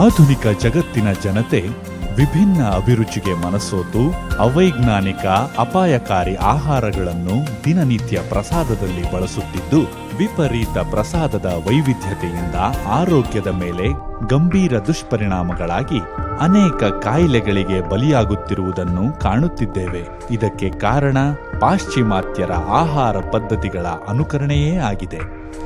ಆಧುನಿಕ ಜಗತ್ತಿನ ಜನತೆ ವಿಭಿನ್ನ ಅಭಿರುಚಿಗೆ ಮನಸೋತು ಅವೈಜ್ಞಾನಿಕ ಅಪಾಯಕಾರಿ ಆಹಾರಗಳನ್ನು ದಿನನಿತ್ಯ ಪ್ರಸಾದದಲ್ಲಿ ಬಳಸುತ್ತಿದ್ದು ವಿಪರೀತ ಪ್ರಸಾದದ ವೈವಿಧ್ಯತೆಯಿಂದ ಆರೋಗ್ಯದ ಮೇಲೆ ಗಂಭೀರ ದುಷ್ಪರಿಣಾಮಗಳಾಗಿ ಅನೇಕ ಕಾಯಿಲೆಗಳಿಗೆ ಬಲಿಯಾಗುತ್ತಿರುವುದನ್ನು ಕಾಣುತ್ತಿದ್ದೇವೆ ಇದಕ್ಕೆ ಕಾರಣ ಪಾಶ್ಚಿಮಾತ್ಯರ ಆಹಾರ ಪದ್ಧತಿಗಳ ಅನುಕರಣೆಯೇ ಆಗಿದೆ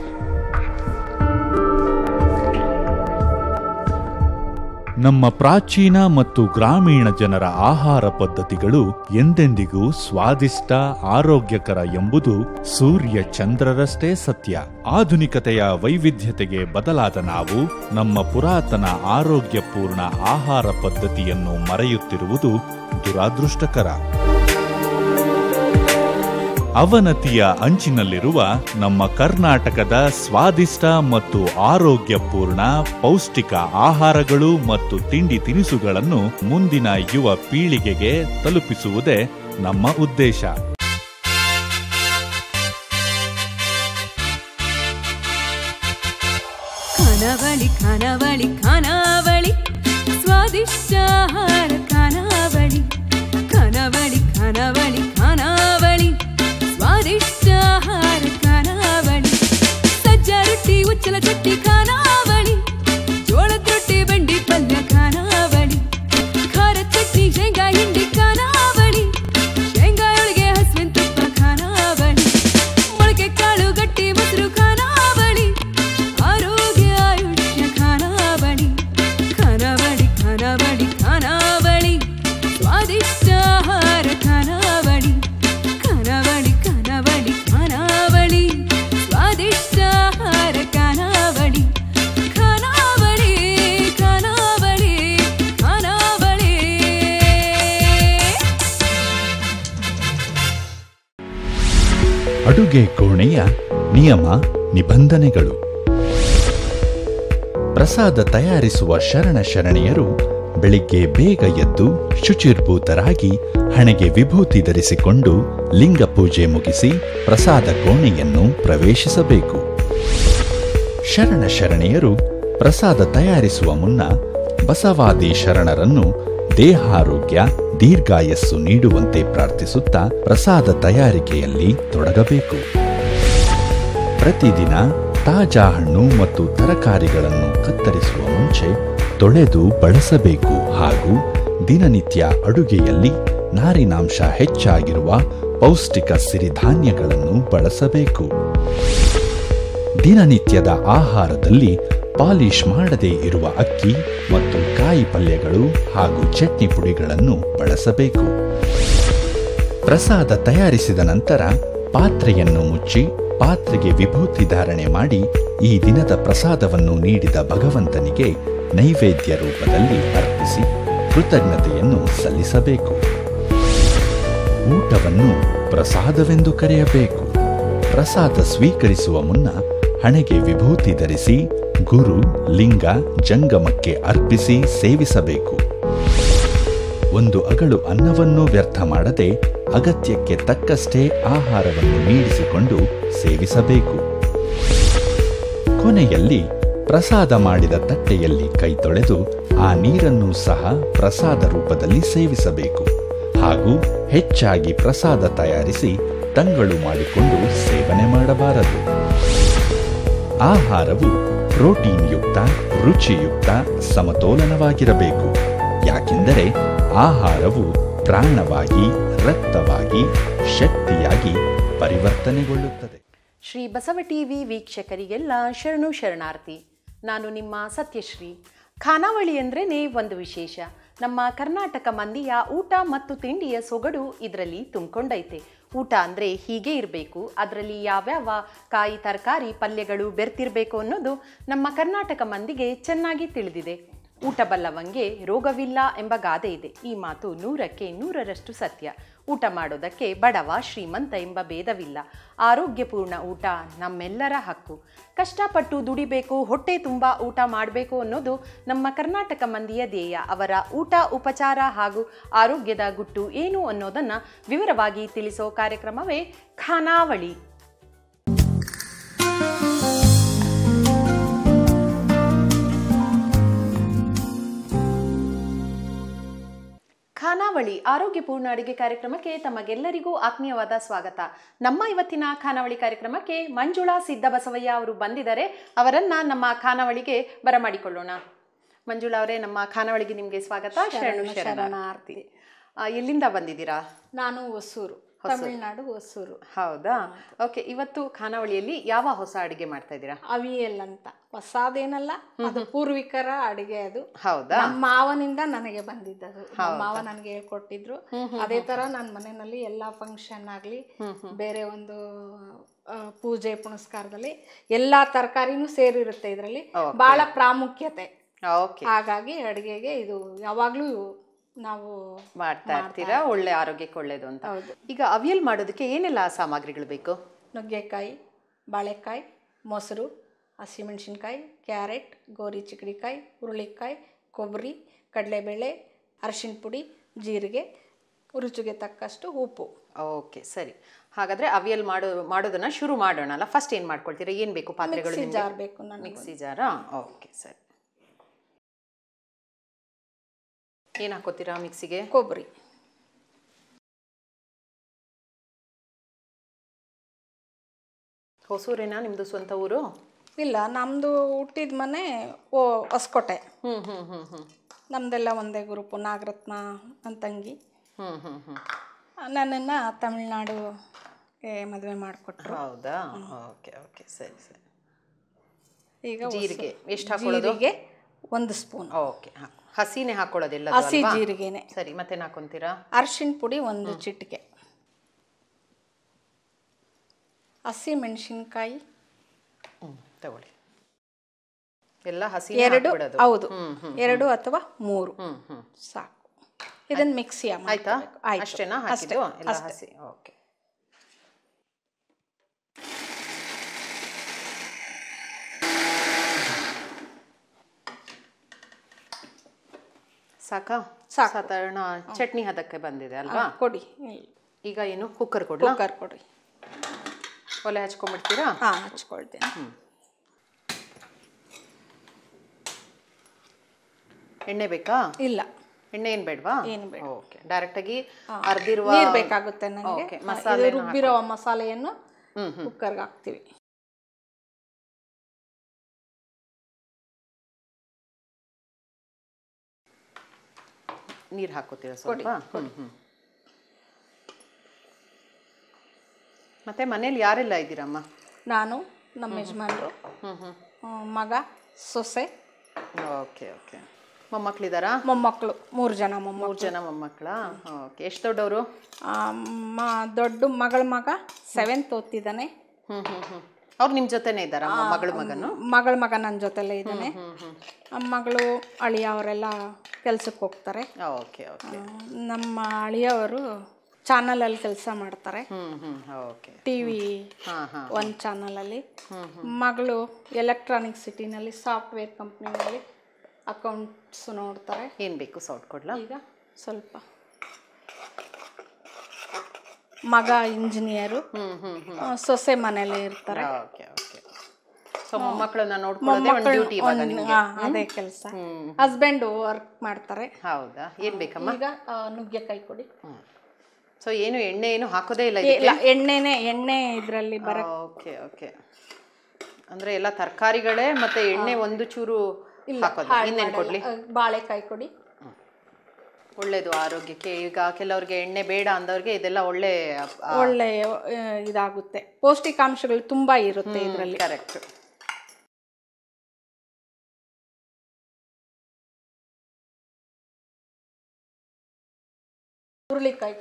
ನಮ್ಮ ಪ್ರಾಚೀನ ಮತ್ತು ಗ್ರಾಮೀಣ ಜನರ ಆಹಾರ ಪದ್ಧತಿಗಳು ಎಂದೆಂದಿಗೂ ಸ್ವಾದಿಷ್ಟ ಆರೋಗ್ಯಕರ ಎಂಬುದು ಸೂರ್ಯ ಚಂದ್ರರಷ್ಟೇ ಸತ್ಯ ಆಧುನಿಕತೆಯ ವೈವಿಧ್ಯತೆಗೆ ಬದಲಾದ ನಾವು ನಮ್ಮ ಪುರಾತನ ಆರೋಗ್ಯಪೂರ್ಣ ಆಹಾರ ಪದ್ಧತಿಯನ್ನು ಮರೆಯುತ್ತಿರುವುದು ದುರಾದೃಷ್ಟಕರ ಅವನತಿಯ ಅಂಚಿನಲ್ಲಿರುವ ನಮ್ಮ ಕರ್ನಾಟಕದ ಸ್ವಾದಿಷ್ಟ ಮತ್ತು ಆರೋಗ್ಯಪೂರ್ಣ ಪೌಷ್ಟಿಕ ಆಹಾರಗಳು ಮತ್ತು ತಿಂಡಿ ತಿನಿಸುಗಳನ್ನು ಮುಂದಿನ ಯುವ ಪೀಳಿಗೆಗೆ ತಲುಪಿಸುವುದೇ ನಮ್ಮ ಉದ್ದೇಶ ಖಾನಾವಳಿ ಖಾನಾವಳಿ ಖಾನಾವಳಿ ಸ್ವಾದಿಷ್ಟ ಆಹಾರ ಖಾನಾವಳಿ ಖಾನಾವಳಿ ಖಾನಾವಳಿ ಖಾನಾವಳಿ ಸ್ವಾದಿಷ್ಟ ಆಹಾರ ಖಾನಾವಳಿ ಸಜ್ಜ ರೊಟ್ಟಿ ಉಚ್ಚಲ ಚಟ್ನಿ ಖಾನಾವಳಿ ಜೋಳದ ರೊಟ್ಟಿ ಬಂಡಿ ಪಲ್ಯ ಖಾನಾವಳಿ ಖಾರ ಚಟ್ನಿ ಶೇಂಗಾ ಹಿಂಡಿ ಖಾನಾವಳಿ ಶೇಂಗಾ ಒಳಗೆ ಹಸುವಿನ ತುಪ್ಪ ಖಾನಾವಳಿ ಮೊಳಕೆ ಕಾಳು ಗಟ್ಟಿ ಮೊಸರು ಖಾನಾವಳಿ ಆರೋಗ್ಯ ಆಯುಷ್ಯ ಖಾನಾವಳಿ ಖಾನಾವಳಿ ಖಾನಾವಳಿ ಖಾನಾವಳಿ ಸ್ವಾದಿಷ್ಟ ಆಹಾರ ಖಾನಾವಳಿ ಖಾನಾವಳಿ ಖಾನಾವಳಿ ಖಾನಾವಳಿ ಸ್ವಾದಿಷ್ಟ ಆಹಾರ ಖಾನಾವಳಿ ಖಾನಾವಳಿ ಖಾನಾವಳಿ ಖಾನಾವಳಿ ಅಡುಗೆ ಕೋಣೆಯ ನಿಯಮ ನಿಬಂಧನೆಗಳು ಪ್ರಸಾದ ತಯಾರಿಸುವ ಶರಣ ಶರಣೆಯರು ಬೆಳಿಗ್ಗೆ ಬೇಗ ಎದ್ದು ಶುಚಿರ್ಭೂತರಾಗಿ ಹಣೆಗೆ ವಿಭೂತಿ ಧರಿಸಿಕೊಂಡು ಲಿಂಗ ಪೂಜೆ ಮುಗಿಸಿ ಪ್ರಸಾದ ಕೋಣೆಯನ್ನು ಪ್ರವೇಶಿಸಬೇಕು ಶರಣ ಶರಣೆಯರು ಪ್ರಸಾದ ತಯಾರಿಸುವ ಮುನ್ನ ಬಸವಾದಿ ಶರಣರನ್ನು ದೇಹಾರೋಗ್ಯ ದೀರ್ಘಾಯಸ್ಸು ನೀಡುವಂತೆ ಪ್ರಾರ್ಥಿಸುತ್ತಾ ಪ್ರಸಾದ ತಯಾರಿಕೆಯಲ್ಲಿ ತೊಡಗಬೇಕು ಪ್ರತಿದಿನ ತಾಜಾ ಹಣ್ಣು ಮತ್ತು ತರಕಾರಿಗಳನ್ನು ಕತ್ತರಿಸುವ ಮುಂಚೆ ತೊಳೆದು ಬಳಸಬೇಕು ಹಾಗೂ ದಿನನಿತ್ಯ ಅಡುಗೆಯಲ್ಲಿ ನಾರಿನಾಂಶ ಹೆಚ್ಚಾಗಿರುವ ಪೌಷ್ಟಿಕ ಸಿರಿಧಾನ್ಯಗಳನ್ನು ಬಳಸಬೇಕು ದಿನನಿತ್ಯದ ಆಹಾರದಲ್ಲಿ ಪಾಲಿಶ್ ಮಾಡದೇ ಇರುವ ಅಕ್ಕಿ ಮತ್ತು ಕಾಯಿ ಪಲ್ಯಗಳು ಹಾಗೂ ಚಟ್ನಿ ಪುಡಿಗಳನ್ನು ಬಳಸಬೇಕು ಪ್ರಸಾದ ತಯಾರಿಸಿದ ನಂತರ ಪಾತ್ರೆಯನ್ನು ಮುಚ್ಚಿ ಪಾತ್ರೆಗೆ ವಿಭೂತಿ ಧಾರಣೆ ಮಾಡಿ ಈ ದಿನದ ಪ್ರಸಾದವನ್ನು ನೀಡಿದ ಭಗವಂತನಿಗೆ ನೈವೇದ್ಯ ರೂಪದಲ್ಲಿ ಅರ್ಪಿಸಿ ಕೃತಜ್ಞತೆಯನ್ನು ಸಲ್ಲಿಸಬೇಕು ಊಟವನ್ನು ಪ್ರಸಾದವೆಂದು ಕರೆಯಬೇಕು ಪ್ರಸಾದ ಸ್ವೀಕರಿಸುವ ಮುನ್ನ ಹಣೆಗೆ ವಿಭೂತಿ ಧರಿಸಿ ಗುರು ಲಿಂಗ ಜಂಗಮಕ್ಕೆ ಅರ್ಪಿಸಿ ಸೇವಿಸಬೇಕು ಒಂದು ಅಗಳು ಅನ್ನವನ್ನು ವ್ಯರ್ಥ ಮಾಡದೆ ಅಗತ್ಯಕ್ಕೆ ತಕ್ಕಷ್ಟೇ ಆಹಾರವನ್ನು ನೀಡಿಸಿಕೊಂಡು ಸೇವಿಸಬೇಕು ಕೊನೆಯಲ್ಲಿ ಪ್ರಸಾದ ಮಾಡಿದ ತಟ್ಟೆಯಲ್ಲಿ ಕೈ ತೊಳೆದು ಆ ನೀರನ್ನು ಸಹ ಪ್ರಸಾದ ರೂಪದಲ್ಲಿ ಸೇವಿಸಬೇಕು ಹಾಗೂ ಹೆಚ್ಚಾಗಿ ಪ್ರಸಾದ ತಯಾರಿಸಿ ತಂಗಳು ಮಾಡಿಕೊಂಡು ಸೇವನೆ ಮಾಡಬಾರದು ಆಹಾರವು ಪ್ರೋಟೀನ್ ಯುಕ್ತ ರುಚಿಯುಕ್ತ ಸಮತೋಲನವಾಗಿರಬೇಕು ಯಾಕೆಂದರೆ ಆಹಾರವು ಪ್ರಾಣವಾಗಿ ರಕ್ತವಾಗಿ ಶಕ್ತಿಯಾಗಿ ಪರಿವರ್ತನೆಗೊಳ್ಳುತ್ತದೆ ಶ್ರೀ ಬಸವ ಟಿವಿ ವೀಕ್ಷಕರಿಗೆಲ್ಲ ಶರಣು ಶರಣಾರ್ಥಿ ನಾನು ನಿಮ್ಮ ಸತ್ಯಶ್ರೀ ಖಾನಾವಳಿ ಅಂದ್ರೇ ಒಂದು ವಿಶೇಷ ನಮ್ಮ ಕರ್ನಾಟಕ ಮಂದಿಯ ಊಟ ಮತ್ತು ತಿಂಡಿಯ ಸೊಗಡು ಇದರಲ್ಲಿ ತುಂಬಿಕೊಂಡೈತೆ ಊಟ ಅಂದರೆ ಹೀಗೆ ಇರಬೇಕು ಅದರಲ್ಲಿ ಯಾವ್ಯಾವ ಕಾಯಿ ತರಕಾರಿ ಪಲ್ಯಗಳು ಬೆರ್ತಿರಬೇಕು ಅನ್ನೋದು ನಮ್ಮ ಕರ್ನಾಟಕ ಮಂದಿಗೆ ಚೆನ್ನಾಗಿ ತಿಳಿದಿದೆ ಊಟ ಬಲ್ಲವಂಗೆ ರೋಗವಿಲ್ಲ ಎಂಬ ಗಾದೆ ಇದೆ ಈ ಮಾತು ನೂರಕ್ಕೆ ನೂರರಷ್ಟು ಸತ್ಯ ಊಟ ಮಾಡೋದಕ್ಕೆ ಬಡವ ಶ್ರೀಮಂತ ಎಂಬ ಭೇದವಿಲ್ಲ ಆರೋಗ್ಯಪೂರ್ಣ ಊಟ ನಮ್ಮೆಲ್ಲರ ಹಕ್ಕು ಕಷ್ಟಪಟ್ಟು ದುಡಿಬೇಕು ಹೊಟ್ಟೆ ತುಂಬ ಊಟ ಮಾಡಬೇಕು ಅನ್ನೋದು ನಮ್ಮ ಕರ್ನಾಟಕ ಮಂದಿಯ ಧ್ಯೇಯ ಅವರ ಊಟ ಉಪಚಾರ ಹಾಗೂ ಆರೋಗ್ಯದ ಗುಟ್ಟು ಏನು ಅನ್ನೋದನ್ನು ವಿವರವಾಗಿ ತಿಳಿಸೋ ಕಾರ್ಯಕ್ರಮವೇ ಖಾನಾವಳಿ ಖಾನಾವಳಿ ಆರೋಗ್ಯಪೂರ್ಣ ಅಡುಗೆ ಕಾರ್ಯಕ್ರಮಕ್ಕೆ ತಮಗೆಲ್ಲರಿಗೂ ಆತ್ಮೀಯವಾದ ಸ್ವಾಗತ ನಮ್ಮ ಇವತ್ತಿನ ಖಾನಾವಳಿ ಕಾರ್ಯಕ್ರಮಕ್ಕೆ ಮಂಜುಳಾ ಸಿದ್ದಬಸವಯ್ಯ ಅವರು ಬಂದಿದ್ದಾರೆ ಅವರನ್ನ ನಮ್ಮ ಖಾನಾವಳಿಗೆ ಬರಮಾಡಿಕೊಳ್ಳೋಣ ಮಂಜುಳಾ ಅವರೇ ನಮ್ಮ ಖಾನಾವಳಿಗೆ ನಿಮಗೆ ಸ್ವಾಗತ ಶರಣು ಶರಣಾರ್ಥಿ ಆ, ಎಲ್ಲಿಂದ ಬಂದಿದ್ದೀರಾ ನಾನು ಹೊಸೂರು ತಮಿಳ್ನಾಡು ಹೊಸೂರು ಹೌದಾ ಓಕೆ ಇವತ್ತು ಖಾನಾವಳಿಯಲ್ಲಿ ಯಾವ ಹೊಸ ಅಡುಗೆ ಮಾಡ್ತಾ ಇದ್ದೀರಾ ಅವಿಯಲ್ ಅಂತ ಹೊಸಾದೇನಲ್ಲ ಅದು ಪೂರ್ವಿಕರ ಅಡಿಗೆ ಅದು ಹೌದಾ ನಮ್ಮ ಮಾವನಿಂದ ನನಗೆ ಬಂದಿದ್ದದು ನಮ್ಮ ಮಾವ ನನಗೆ ಹೇಳ್ಕೊಟ್ಟಿದ್ರು ಅದೇ ತರ ನನ್ನ ಮನೆಯಲ್ಲಿ ಎಲ್ಲಾ ಫಂಕ್ಷನ್ ಆಗ್ಲಿ ಬೇರೆ ಒಂದು ಆ, ಪೂಜೆ ಪುನಸ್ಕಾರದಲ್ಲಿ ಎಲ್ಲಾ ತರಕಾರಿನೂ ಸೇರಿರುತ್ತೆ ಇದರಲ್ಲಿ ಬಹಳ ಪ್ರಾಮುಖ್ಯತೆ ಓಕೆ ಹಾಗಾಗಿ ಅಡಿಗೆಗೆ ಇದು ಯಾವಾಗ್ಲೂ ನಾವು ಮಾಡ್ತಾ ಇರ್ತೀರಾ ಒಳ್ಳೆ ಆರೋಗ್ಯಕ್ಕೆ ಒಳ್ಳೇದು ಅಂತ ಹೌದು. ಈಗ ಅವಿಯಲ್ ಮಾಡೋದಕ್ಕೆ ಏನೆಲ್ಲ ಸಾಮಗ್ರಿಗಳು ಬೇಕು ನುಗ್ಗೆಕಾಯಿ ಬಾಳೆಕಾಯಿ ಮೊಸರು ಹಸಿಮೆಣಸಿನ್ಕಾಯಿ ಕ್ಯಾರೆಟ್ ಗೋರಿ ಚಿಕ್ಕಡಿಕಾಯಿ ಹುರುಳಿಕಾಯಿ ಕೊಬ್ಬರಿ ಕಡಲೆಬೇಳೆ ಅರಿಶಿನ ಪುಡಿ ಜೀರಿಗೆ ರುಚಿಗೆ ತಕ್ಕಷ್ಟು ಉಪ್ಪು ಓಕೆ ಸರಿ ಹಾಗಾದ್ರೆ ಅವಿಯಲ್ ಮಾಡೋ ಮಾಡೋದನ್ನ ಶುರು ಮಾಡೋಣ ಅಲ್ಲ ಫಸ್ಟ್ ಏನು ಮಾಡ್ಕೊಳ್ತೀರಾ ಏನು ಬೇಕು ಪಾತ್ರೆಗಳು ಮಿಕ್ಸಿ ನಿಮ್ಗೆ? ಜಾರ್ ಬೇಕು ನನಗೆ ಮಿಕ್ಸಿ ಜಾರಾ ಓಕೆ ಸರಿ ಏನು ಹಾಕೋತೀರಾ ಮಿಕ್ಸಿಗೆ ಕೊಬ್ಬರಿ ಹೊಸೂರೇನಾ ನಿಮ್ಮದು ಸ್ವಂತ ಊರು ಇಲ್ಲ ನಮ್ಮದು ಹುಟ್ಟಿದ ಮನೆ ಓ ಹೊಸಕೋಟೆ ಹ್ಞೂ ಹ್ಞೂ ಹ್ಞೂ ಹ್ಞೂ ನಮ್ಮದೆಲ್ಲ ಒಂದೇ ಗ್ರೂಪು ನಾಗರತ್ನ ಅಂತಂಗಿ ಹ್ಞೂ ಹ್ಞೂ ಹ್ಞೂ ನನ್ನನ್ನು ತಮಿಳ್ನಾಡುಗೆ ಮದುವೆ ಮಾಡಿಕೊಟ್ರು ಹೌದಾ ಓಕೆ ಓಕೆ ಸರಿ ಸರಿ ಈಗ ಹೊಸ- ಜೀರಿಗೆ ಎಷ್ಟು ಹಾಕೊಳ್ಳೋದು ಜೀರಿಗೆ ಒಂದು ಸ್ಪೂನ್ ಓಕೆ ಹಾಕು ಹಸಿನೇ ಹಾಕೊಳ್ಳೋದಿಲ್ಲ ಹಸಿ ಜೀರಿಗೆನೆ ಸರಿ ಮತ್ತೇನು ಹಾಕೊಂತೀರಾ ಅರಿಶಿನ ಪುಡಿ ಒಂದು ಚಿಟಿಕೆ ಹಸಿ ಮೆಣಸಿನ್ಕಾಯಿ ಹ್ಞೂ ತಗೊಳ್ಳಿ ಎಲ್ಲ ಹಸಿ ಎರಡು ಹಾಕ್ಬಿಡೋದು ಹೌದು ಎರಡು ಅಥವಾ ಮೂರು ಹ್ಞೂ ಹ್ಞೂ ಸಾಕು ಇದನ್ನ ಮಿಕ್ಸಿ ಆಯ್ತಾ ಅಷ್ಟೇನಾ ಹಾಕಿದ್ದು ಎಲ್ಲ ಹಸಿ ಓಕೆ ಸಾಕಾ ಸಾಕು. ಸಾಧಾರಣ ಚಟ್ನಿ ಹದಕ್ಕೆ ಬಂದಿದೆ ಅಲ್ವಾ ಕೊಡಿ ಈಗ ಏನು ಕುಕ್ಕರ್ ಕೊಡ್ಲಾ ಕುಕ್ಕರ್ ಕೊಡಿ ಒಲೆ ಹಚ್ಕೊಂಡ್ಬಿಡ್ತೀರಾ ಹಾಂ ಹಚ್ಕೊಳ್ತೀನಿ ಎಣ್ಣೆ ಬೇಕಾ ಇಲ್ಲ ಎಣ್ಣೆ ಏನ್ ಬೇಡವಾ ಏನು ಬೇಡ. ಓಕೆ ಡೈರೆಕ್ಟ್ ಆಗಿ ಅರ್ದಿರುವ ನೀರು ಬೇಕಾಗುತ್ತೆ ನನಗೆ ಓಕೆ, ಇದು ಮಸಾಲೆನ ರುಬ್ಬಿರೋ ಮಸಾಲೆಯನ್ನು ಹ್ಮ್ ಹ್ಮ್ ಕುಕ್ಕರ್ಗೆ ಹಾಕ್ತೀವಿ ನೀರು ಹಾಕೋತೀರಾ ಸ್ವಲ್ಪ ಹ್ಮ್ ಹ್ಮ್ ಮತ್ತೆ ಮನೇಲಿ ಯಾರೆಲ್ಲ ಇದ್ದೀರಮ್ಮ ನಾನು ನಮ್ಮ ಯಜಮಾನರು ಹ್ಮ್ ಹ್ಮ್ ಆ, ಮಗ ಸೊಸೆ ಓಕೆ ಓಕೆ ಮೊಮ್ಮಕ್ಳಿದಾರಾ ಮೊಮ್ಮಕ್ಕಳು ಮೂರು ಜನ ಮೊಮ್ಮಕ್ಕಳು ಮೂರು ಜನ ಮೊಮ್ಮಕ್ಕಳ ಓಕೆ ಎಷ್ಟು ದೊಡ್ಡವರು ಆ, ಮ- ದೊಡ್ಡ ಮಗಳ ಮಗ ಸೆವೆಂತ್ ಓದ್ತಿದ್ದಾನೆ ಹ್ಮ್ ಹ್ಮ್ ಹ್ಮ್ ಅವ್ರು ನಿಮ್ಮ ಜೊತೆನೇ ಇದ್ದಾರಾ ಮಗಳು ಮಗನು ಮಗಳ ಮಗ ನನ್ನ ಜೊತೆಲೇ ಇದ್ದಾನೆ ಮಗಳು ಅಳಿಯ ಅವರೆಲ್ಲ ಕೆಲ್ಸಕ್ಕೆ ಹೋಗ್ತಾರೆ ಓಕೆ ಓಕೆ ಆ, ನಮ್ಮ ಅಳಿಯವರು ಚಾನಲಲ್ಲಿ ಕೆಲಸ ಮಾಡ್ತಾರೆ ಹ್ಮ್ ಹ್ಮ್ ಓಕೆ ಟಿ ವಿ ಹಾ ಹಾ ಒಂದು ಚಾನಲಲ್ಲಿ ಮಗಳು ಎಲೆಕ್ಟ್ರಾನಿಕ್ ಸಿಟಿನಲ್ಲಿ ಸಾಫ್ಟ್ವೇರ್ ಕಂಪ್ನಿನಲ್ಲಿ ಅಕೌಂಟ್ಸ್ ನೋಡ್ತಾರೆ ಏನ್ ಬೇಕು ಸೌಟ್ ಕೊಡ್ಲಾ ಈಗ ಸ್ವಲ್ಪ ಮಗ ಇಂಜಿನಿಯರು ಹ್ಮ್ ಹ್ಮ್ ಹ್ಮ್ ಆ, ಸೊಸೆ ಮನೇಲಿ ಇರ್ತಾರೆ ಓಕೆ ಓಕೆ ಸೊ ಮೊಮ್ಮಕ್ಕಳನ್ನ ನೋಡ್ಕೊಳ್ಳೋದೇ ಒಂದು ಡ್ಯೂಟಿ ಇವಾಗ ನಿಮ್ಗೆ ಹಾ, ಅದೇ ಕೆಲಸ ಹಸ್ಬೆಂಡ್ ವರ್ಕ್ ಮಾಡ್ತಾರೆ ಹೌದಾ ಏನ್ ಬೇಕಮ್ಮ ಈಗ ಆ, ನುಗ್ಗೆಕಾಯಿ ಕೊಡಿ ಸೊ ಏನು ಎಣ್ಣೆ ಏನು ಹಾಕೋದೇ ಇಲ್ಲ ಇಲ್ಲ ಎಣ್ಣೆನೆ ಎಣ್ಣೆ ಇದರಲ್ಲಿ ಬರ ಓಕೆ ಓಕೆ ಅಂದ್ರೆ ಎಲ್ಲ ತರಕಾರಿಗಳೇ ಮತ್ತೆ ಎಣ್ಣೆ ಒಂದು ಚೂರು ಹಾಕೋದು ಇನ್ನೇನ್ ಕೊಡ್ಲಿ ಆ, ಬಾಳೆಕಾಯಿ ಕೊಡಿ ಒಳ್ಳೇದು ಆರೋಗ್ಯಕ್ಕೆ ಈಗ ಕೆಲವ್ರಿಗೆ ಎಣ್ಣೆ ಬೇಡ ಅಂದವ್ರಿಗೆ ಇದೆಲ್ಲ ಒಳ್ಳೆ ಒಳ್ಳೆ ಆ, ಇದಾಗುತ್ತೆ ಪೌಷ್ಟಿಕಾಂಶಗಳು ತುಂಬಾ ಇರುತ್ತೆ ಇದರಲ್ಲಿ ಕರೆಕ್ಟ್ ಹುರುಳಿಕಾಯಿ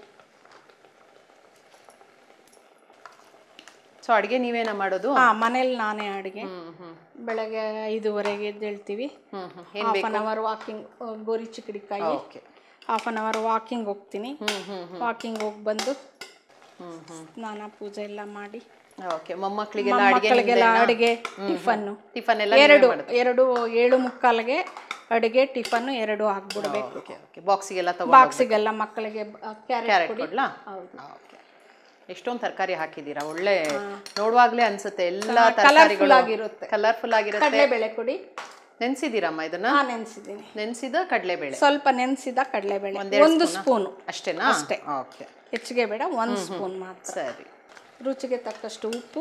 ಸೊ ಅಡಿಗೆ ನೀವೇನ ಮಾಡೋದು ಹಾ ಮನೇಲಿ ನಾನೇ ಅಡುಗೆ ಹ್ಮ್ ಹ್ಮ್ ಬೆಳಗ್ಗೆ ಐದುವರೆಗೆ ಎದ್ದೇಳ್ತೀವಿ ಹ್ಮ್ ಹ್ಮ್ ಏನ್ ಹಾಫ್ ಅನ್ ಅವರ್ ವಾಕಿಂಗ್ ಗೋರಿ ಚಿಕ್ಕಡಿಕಾಯಿ okay half an hour walking ಹೋಗ್ತೀನಿ ಹ್ಮ್ ಹ್ಮ್ ವಾಕಿಂಗ್ ಹೋಗಿ ಬಂದು ಹ್ಮ್ ಹ್ಮ್ ಸ್ನಾನ ಪೂಜೆ ಎಲ್ಲ ಮಾಡಿ ಓಕೆ ಮೊಮ್ಮಕ್ಕಳಿಗೆಲ್ಲ ಅಡಿಗೆ ಮಕ್ಕಳಿಗೆಲ್ಲ ಅಡುಗೆ ಟಿಫನ್ನು ಟಿಫನ್ ಎಲ್ಲ ಎರಡು ಎರಡು ಏಳು ಮುಕ್ಕಾಲ್ಗೆ ಅಡುಗೆ ಟಿಫನ್ನು ಎರಡು ಹಾಕ್ಬಿಡ್ಬೇಕು ಓಕೆ ಓಕೆ ಬಾಕ್ಸಿಗೆಲ್ಲ ತಗೊಂಡು ಬಾಕ್ಸಿಗೆಲ್ಲ ಮಕ್ಕಳಿಗೆ ಕ್ಯಾರೆಟ್ ಕ್ಯಾರೆಟ್ ಕೊಡಿ ಕೊಡ್ಲಾ ಹೌದು ಓಕೆ ಎಷ್ಟೊಂದು ತರಕಾರಿ ಹಾಕಿದ್ದೀರಾ ಒಳ್ಳೆ ನೋಡುವಾಗ್ಲೇ ಅನ್ಸುತ್ತೆ ಎಲ್ಲ colourful ತರಕಾರಿಗಳು ಆಗಿರುತ್ತೆ. ಕಲರ್ಫುಲ್ ಆಗಿರುತ್ತೆ ಕಡಲೆಬೇಳೆ ಕೊಡಿ ನೆನ್ಸಿದ್ದೀರಮ್ಮ ಇದನ್ನ ನಾ ನೆನೆಸಿದ್ದೀನಿ ನೆನ್ಸಿದ ಕಡಲೆಬೇಳೆ ಸ್ವಲ್ಪ ನೆನೆಸಿದ ಕಡಲೆಬೇಳೆ ಒಂದೆರಡು ಒಂದು ಸ್ಪೂನಾ? ಸ್ಪೂನು ಅಷ್ಟೇನಾ ಅಷ್ಟೇ. ಓಕೆ ಹೆಚ್ಚಿಗೆ ಬೇಡ ಒಂದು ಸ್ಪೂನ್ ಮಾತ್ರ ಸರಿ ರುಚಿಗೆ ತಕ್ಕಷ್ಟು ಉಪ್ಪು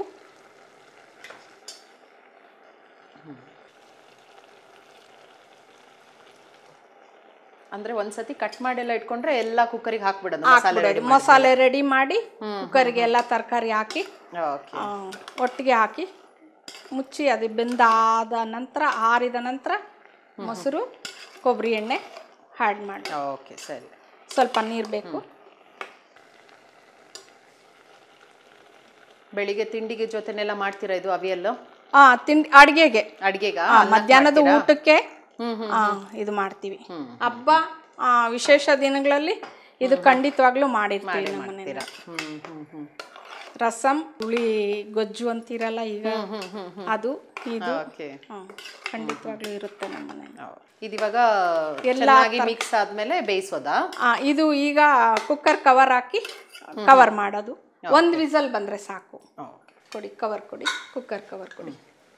ಅಂದ್ರೆ ಒಂದ್ಸತಿ ಕಟ್ ಮಾಡೆಲ್ಲ ಇಟ್ಕೊಂಡ್ರೆ ಎಲ್ಲ ಕುಕ್ಕರಿಗೆ ಹಾಕ್ಬಿಡೋದು ಮಸಾಲೆ ಹಾಕ್ಬಿಡೋದು ಮಸಾಲೆ ರೆಡಿ ಮಾಡಿ ಕುಕ್ಕರ್ಗೆ ಎಲ್ಲ ತರಕಾರಿ ಹಾಕಿ ಓಕೆ ಆ, ಒಟ್ಟಿಗೆ ಹಾಕಿ ಮುಚ್ಚಿ ಅದು ಬೆಂದಾದ ನಂತರ ಆರಿದ ನಂತರ ಮೊಸರು ಕೊಬ್ಬರಿ ಎಣ್ಣೆ ಆ್ಯಡ್ ಮಾಡಿ ಓಕೆ ಸರಿ ಸ್ವಲ್ಪ ನೀರು ಬೇಕು ಬೆಳಿಗ್ಗೆ ತಿಂಡಿಗೆ ಜೊತೆನೆಲ್ಲ ಮಾಡ್ತೀರಾ ಇದು ಅವಿಯಲ್ಲು ಹಾಂ ತಿಂಡಿ ಅಡುಗೆಗೆ ಅಡ್ಗೆಗ ಮಧ್ಯಾಹ್ನದ ಊಟಕ್ಕೆ ಆ, ಇದು ಮಾಡ್ತೀವಿ ಹಬ್ಬ ಆ, ವಿಶೇಷ ದಿನಗಳಲ್ಲಿ ಇದು ಖಂಡಿತವಾಗ್ಲೂ ಮಾಡಿರ್ತೀವಿ ನಮ್ಮ ಮನೇಲಿ ಹ್ಮ್ ಹ್ಮ್ ಹ್ಮ್ ರಸಂ ಹುಳಿ ಗೊಜ್ಜು ಅಂತೀರಲ್ಲ ಈಗ ಅದು ಇದು ಓಕೆ ಹ್ಮ್, ಖಂಡಿತವಾಗ್ಲೂ ಇರುತ್ತೆ ನಮ್ಮ ಮನೇಲಿ ಇದಿವಾಗ ಎಲ್ಲ ಚೆನ್ನಾಗಿ ಮಿಕ್ಸ್ ಆದ್ಮೇಲೆ ಬೇಯಿಸೋದಾ ಆ, ಇದು ಈಗ ಕುಕ್ಕರ್ ಕವರ್ ಹಾಕಿ ಕವರ್ ಮಾಡೋದು ಒಂದು ವಿಸಲ್ ಬಂದರೆ ಸಾಕು ಓಕೆ ಕೊಡಿ ಕವರ್ ಕೊಡಿ ಕುಕ್ಕರ್ ಕವರ್ ಕೊಡಿ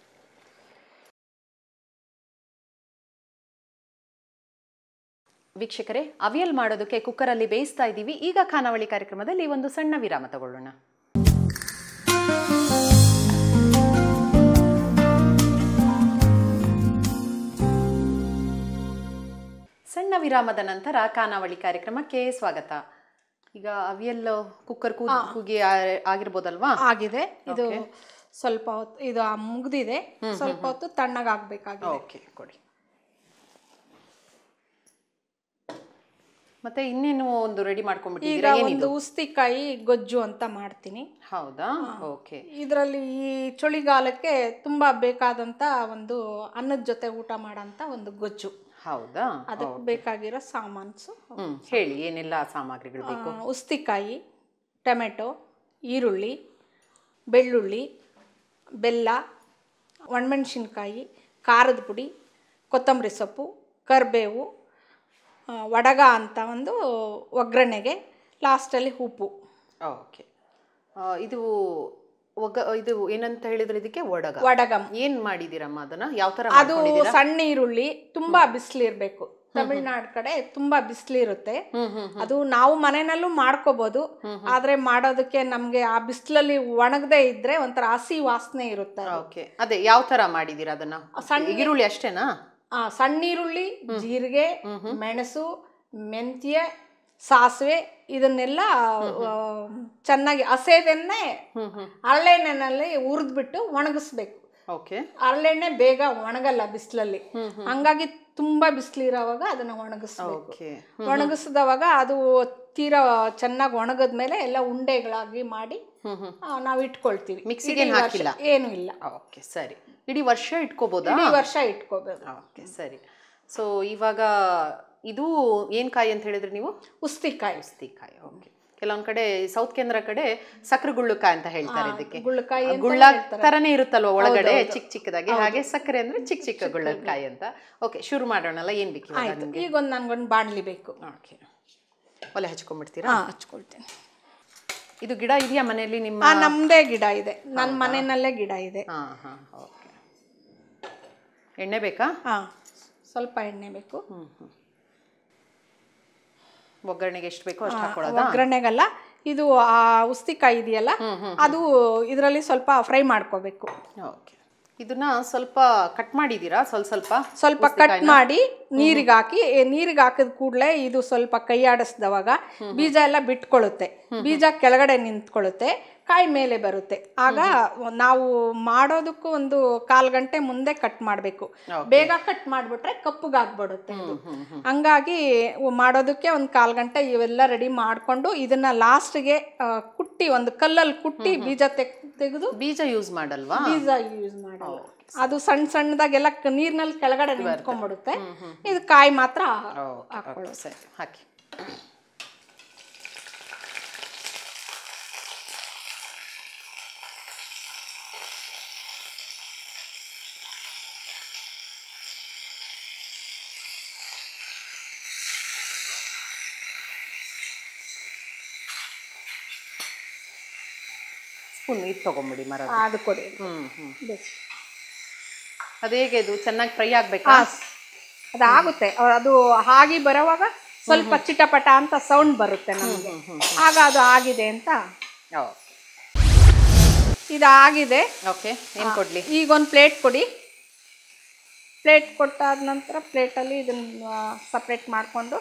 ವೀಕ್ಷಕರೇ ಅವಿಯಲ್ ಮಾಡೋದಕ್ಕೆ ಕುಕ್ಕರಲ್ಲಿ ಬೇಯಿಸ್ತಾ ಇದ್ದೀವಿ ಈಗ ಖಾನಾವಳಿ ಕಾರ್ಯಕ್ರಮದಲ್ಲಿ ಒಂದು ಸಣ್ಣ ವಿರಾಮ ತಗೊಳ್ಳೋಣ ಸಣ್ಣ ವಿರಾಮದ ನಂತರ ಖಾನಾವಳಿ ಕಾರ್ಯಕ್ರಮಕ್ಕೆ ಸ್ವಾಗತ ಈಗ ಅವಿಯಲ್ ಕುಕ್ಕರ್ ಕೂಗಿ ಕೂಗಿ ಆ- ಆಗಿರ್ಬೋದಲ್ವಾ ಆಗಿದೆ ಇದು ಸ್ವಲ್ಪ ಹೊತ್ತು ಇದು ಆ ಮುಗ್ದಿದೆ ಸ್ವಲ್ಪ ಹೊತ್ತು ತಣ್ಣಗಾಗಬೇಕಾಗಿದೆ ಓಕೆ ಕೊಡಿ ಮತ್ತೆ ಇನ್ನೇನು ಒಂದು ರೆಡಿ ಈಗ ಮಾಡ್ಕೊಂಡ್ಬಿಟ್ಟಿದ್ದೀರಾ ಒಂದು ಏನಿದು ಉಸ್ತಿಕಾಯಿ ಗೊಜ್ಜು ಅಂತ ಮಾಡ್ತೀನಿ ಹೌದಾ ಓಕೆ ಇದರಲ್ಲಿ ಈ ಚಳಿಗಾಲಕ್ಕೆ ತುಂಬಾ ಬೇಕಾದಂತ ಒಂದು ಅನ್ನದ ಜೊತೆ ಊಟ ಮಾಡೋಂಥ ಒಂದು ಗೊಜ್ಜು ಹೌದಾ ಅದಕ್ಕೆ ಬೇಕಾಗಿರೋ ಸಾಮಾನ್ಸು ಹ್ಮ್ ಹೇಳಿ ಏನೆಲ್ಲ ಸಾಮಗ್ರಿಗಳು ಬೇಕು ಆ, ಉಸ್ತಿಕಾಯಿ ಟೊಮೆಟೊ ಈರುಳ್ಳಿ ಬೆಳ್ಳುಳ್ಳಿ ಬೆಲ್ಲ ಒಣಮೆಣಸಿನ್ಕಾಯಿ ಖಾರದ ಪುಡಿ ಕೊತ್ತಂಬರಿ ಸೊಪ್ಪು ಕರಿಬೇವು ಆ, ವಡಗ ಅಂತ ಒಂದು ಒಗ್ಗರಣೆಗೆ ಲಾಸ್ಟಲ್ಲಿ ಉಪ್ಪು ಓಕೆ ಇದು ಒಗ್ಗ ಇದು ಏನಂತ ಹೇಳಿದ್ರೆ ಇದಕ್ಕೆ ಒಡಗ ವಡಗಮ್ ಏನ್ ಮಾಡಿದೀರಮ್ಮ ಅದನ್ನ ಯಾವ ತರ ಅದು ಸಣ್ಣ ಈರುಳ್ಳಿ ತುಂಬಾ ಬಿಸಿಲಿರ್ಬೇಕು ತಮಿಳ್ನಾಡು ಕಡೆ ತುಂಬಾ ಬಿಸಿಲಿರುತ್ತೆ ಹ್ಮ್ ಹ್ಮ್ ಅದು ನಾವು ಮನೆಯಲ್ಲೂ ಮಾಡ್ಕೋಬಹುದು ಆದ್ರೆ ಮಾಡೋದಕ್ಕೆ ನಮ್ಗೆ ಆ ಬಿಸಿಲಲ್ಲಿ ಒಣಗದೆ ಇದ್ರೆ ಒಂಥರ ಹಸಿ ವಾಸನೆ ಇರುತ್ತೆ ಅದು. ಓಕೆ ಅದೇ ಯಾವ ತರ ಮಾಡಿದೀರ ಅದನ್ನ ಸಣ್ಣ- ಈರುಳ್ಳಿ ಅಷ್ಟೇನಾ ಆ, ಸಣ್ಣ ಈರುಳ್ಳಿ ಜೀರಿಗೆ ಮೆಣಸು ಮೆಂತ್ಯ ಸಾಸಿವೆ ಇದನ್ನೆಲ್ಲ ಆ, ಚೆನ್ನಾಗಿ ಹಸೇದನ್ನೇ ಹರಳೆಣ್ಣೆನಲ್ಲಿ ಹುರಿದ್ಬಿಟ್ಟು ಒಣಗಿಸ್ಬೇಕು ಓಕೆ ಹರಳೆಣ್ಣೆ ಬೇಗ ಒಣಗಲ್ಲ ಬಿಸಿಲಲ್ಲಿ ಹಂಗಾಗಿ ತುಂಬಾ ಬಿಸಿಲಿರೋವಾಗ ಅದನ್ನ ಒಣಗಿಸ್ಬೇಕು ಓಕೆ ಒಣಗಿಸಿದವಾಗ ಅದು ತೀರಾ ಚೆನ್ನಾಗಿ ಒಣಗಿದ್ಮೇಲೆ ಎಲ್ಲ ಉಂಡೆಗಳಾಗಿ ಮಾಡಿ ಹ್ಮ್ ಹ್ಮ್ ಆ, ನಾವು ಇಟ್ಕೊಳ್ತೀವಿ ಮಿಕ್ಸಿಗೆ ಇಡೀ ವರ್ಷ ಹಾಕಿಲ್ಲ? ಏನು ಇಲ್ಲ ಓಕೆ ಸರಿ ಇಡೀ ವರ್ಷ ಇಟ್ಕೋಬೋದಾ ಇಡೀ ವರ್ಷ ಇಟ್ಕೋಬೇಕು ಓಕೆ ಸರಿ ಸೊ ಇವಾಗ ಇದು ಏನ್ ಕಾಯಿ ಅಂತ ಹೇಳಿದ್ರಿ ನೀವು ಉಸ್ತಿಕಾಯಿ ಕಾಯಿ ಓಕೆ ಕೆಲವೊಂದ್ ಕಡೆ ಸೌತ್ ಕೇಂದ್ರ ಕಡೆ ಸಕ್ಕರೆ ಗುಳ್ಳುಕಾಯಿ ಅಂತ ಹೇಳ್ತಾರೆ ಇದಕ್ಕೆ ಗುಳ್ಳಕಾಯಿ ಆ ಗುಳ್ಳ ತರನೇ ಇರುತ್ತಲ್ವ ಒಳಗಡೆ ಚಿಕ್ಕ ಚಿಕ್ಕದಾಗಿ ಹಾಗೆ ಸಕ್ಕರೆ ಅಂದ್ರೆ ಚಿಕ್ಕ ಚಿಕ್ಕ ಗುಳ್ಳಕಾಯಿ ಅಂತ ಓಕೆ ಶುರು ಮಾಡೋಣಲ್ಲ ಏನ್ ಬೇಕು ಇವಾಗ ಆಯ್ತು ನಿಮ್ಗೆ ಈಗ ಒಂದು ನನ್ಗೊಂದು ಬಾಣ್ಲಿ ಬೇಕು ಓಕೆ ಒಲೆ ಹಚ್ಕೊಂಡ್ಬಿಡ್ತೀರಾ ಹಾ ಹಚ್ಕೊಳ್ತೀನಿ ಇದು ಗಿಡ ಇದೆಯಾ ಮನೆಯಲ್ಲಿ ನಿಮ್ಮ ಆ ನಮ್ದೇ ಗಿಡ ಇದೆ ನನ್ನ ಮನೆಯಲ್ಲೇ ಗಿಡ ಇದೆ ಹಾ ಹಾ ಓಕೆ ಎಣ್ಣೆ ಬೇಕಾ ಹಾ ಸ್ವಲ್ಪ ಎಣ್ಣೆ ಬೇಕು ಹ್ಮ್ ಹ್ಮ್ ಒಗ್ಗರಣೆಗೆ ಎಷ್ಟು ಬೇಕೋ ಅಷ್ಟು ಹಾಕೊಳ್ಳೋದಾ ಒಗ್ಗರಣೆಗಲ್ಲ ಇದು ಆ ಉಸ್ತಿಕಾಯಿ ಇದೆಯಲ್ಲ ಅದು ಇದರಲ್ಲಿ ಸ್ವಲ್ಪ ಫ್ರೈ ಮಾಡ್ಕೋಬೇಕು ಓಕೆ ಇದನ್ನ ಸ್ವಲ್ಪ ಕಟ್ ಮಾಡಿದ್ದೀರಾ ಸ್ವಲ್ಪ ಸ್ವಲ್ಪ ಸ್ವಲ್ಪ ಕಟ್ ಮಾಡಿ ನೀರಿಗೆ ಹಾಕಿ ನೀರಿಗೆ ಹಾಕಿದ ಕೂಡಲೇ ಇದು ಸ್ವಲ್ಪ ಕೈ ಆಡಿಸ್ದವಾಗ ಬೀಜ ಎಲ್ಲ ಬಿಟ್ಕೊಳ್ಳುತ್ತೆ ಬೀಜ ಕೆಳಗಡೆ ನಿಂತ್ಕೊಳ್ಳುತ್ತೆ ಕಾಯಿ ಮೇಲೆ ಬರುತ್ತೆ ಆಗ ನಾವು ಮಾಡೋದಕ್ಕೂ ಒಂದು ಕಾಲು ಗಂಟೆ ಮುಂದೆ ಕಟ್ ಮಾಡಬೇಕು ಬೇಗ ಕಟ್ ಮಾಡಿಬಿಟ್ರೆ ಕಪ್ಪಗಾಗ್ಬಿಡುತ್ತೆ ಇದು ಹಂಗಾಗಿ ಮಾಡೋದಕ್ಕೆ ಒಂದು ಕಾಲು ಗಂಟೆ ಇವೆಲ್ಲ ರೆಡಿ ಮಾಡಿಕೊಂಡು ಇದನ್ನ ಲಾಸ್ಟ್ಗೆ ಕುಟ್ಟಿ ಒಂದು ಕಲ್ಲಲ್ಲಿ ಕುಟ್ಟಿ ಬೀಜ ತೆಗ್ ತೆಗೆದು ಬೀಜ ಯೂಸ್ ಮಾಡಲ್ವಾ ಬೀಜ ಯೂಸ್ ಮಾಡಲ್ಲ ಅದು ಸಣ್ಣ ಸಣ್ಣದಾಗೆಲ್ಲ ನೀರಿನಲ್ಲಿ ಕೆಳಗಡೆ ನಿಂತ್ಕೊಂಡ್ಬಿಡುತ್ತೆ ಇದು ಕಾಯಿ ಮಾತ್ರ ಓಕೆ ಸರಿ ಹಾಕಿ ಸ್ಪೂನ್ ಇದು ತಗೊಂಬಿಡಿ ಮರ ಅದು ಕೊಡಿ ಹ್ಮ್ ಹ್ಮ್ ಬೇಸ್. ಅದು ಹೇಗೆ ಇದು ಚೆನ್ನಾಗಿ ಫ್ರೈ ಆಗ್ಬೇಕಾ ಆ, ಅದಾಗುತ್ತೆ ಅವ್- ಅದು ಹಾಗೆ ಬರೋವಾಗ ಸ್ವಲ್ಪ ಚಿಟಪಟ ಅಂತ ಸೌಂಡ್ ಬರುತ್ತೆ ನಮಗೆ ಆಗ ಅದು ಆಗಿದೆ ಅಂತ ಇದು ಆಗಿದೆ ಓಕೆ ಏನ್ ಕೊಡ್ಲಿ ಈಗ ಒಂದು ಪ್ಲೇಟ್ ಕೊಡಿ ಪ್ಲೇಟ್ ಕೊಟ್ಟಾದ ನಂತರ ಪ್ಲೇಟಲ್ಲಿ ಇದನ್ನ ಸಪ್ರೇಟ್ ಮಾಡಿಕೊಂಡು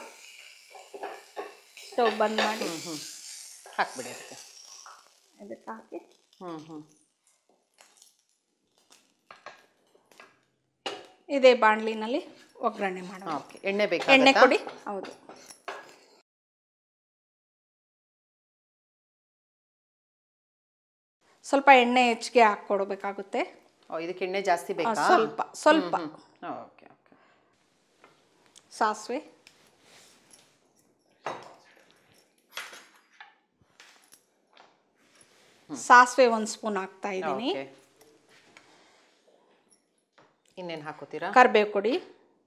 ಸ್ಟವ್ ಬಂದ್ ಮಾಡಿ ಹಾಕ್ಬಿಡಿ ಅದಕ್ಕೆ ಇದಕ್ಕೆ ಹಾಕಿ ಹ್ಮ್ ಹ್ಮ್ ಇದೇ ಬಾಣಲಿನಲ್ಲಿ ಒಗ್ಗರಣೆ ಮಾಡೋಣ ಓಕೆ ಎಣ್ಣೆ ಬೇಕಾ ಎಣ್ಣೆ ಕೊಡಿ ಹೌದು ಸ್ವಲ್ಪ ಎಣ್ಣೆ ಹೆಚ್ಚಿಗೆ ಹಾಕ್ಕೊಡ್ಬೇಕಾಗುತ್ತೆ ಓ ಇದಕ್ಕೆ ಎಣ್ಣೆ ಜಾಸ್ತಿ ಆ, ಬೇಕಾ ಸ್ವಲ್ಪ ಸ್ವಲ್ಪ ಓಕೆ ಓಕೆ ಸಾಸಿವೆ ಸಾಸಿವೆ ಒಂದು ಸ್ಪೂನ್ ಹಾಕ್ತಾ ಇದ್ದೀನಿ ಓಕೆ ಇನ್ನೇನು ಹಾಕೋತೀರಾ ಕರಿಬೇವು ಕೊಡಿ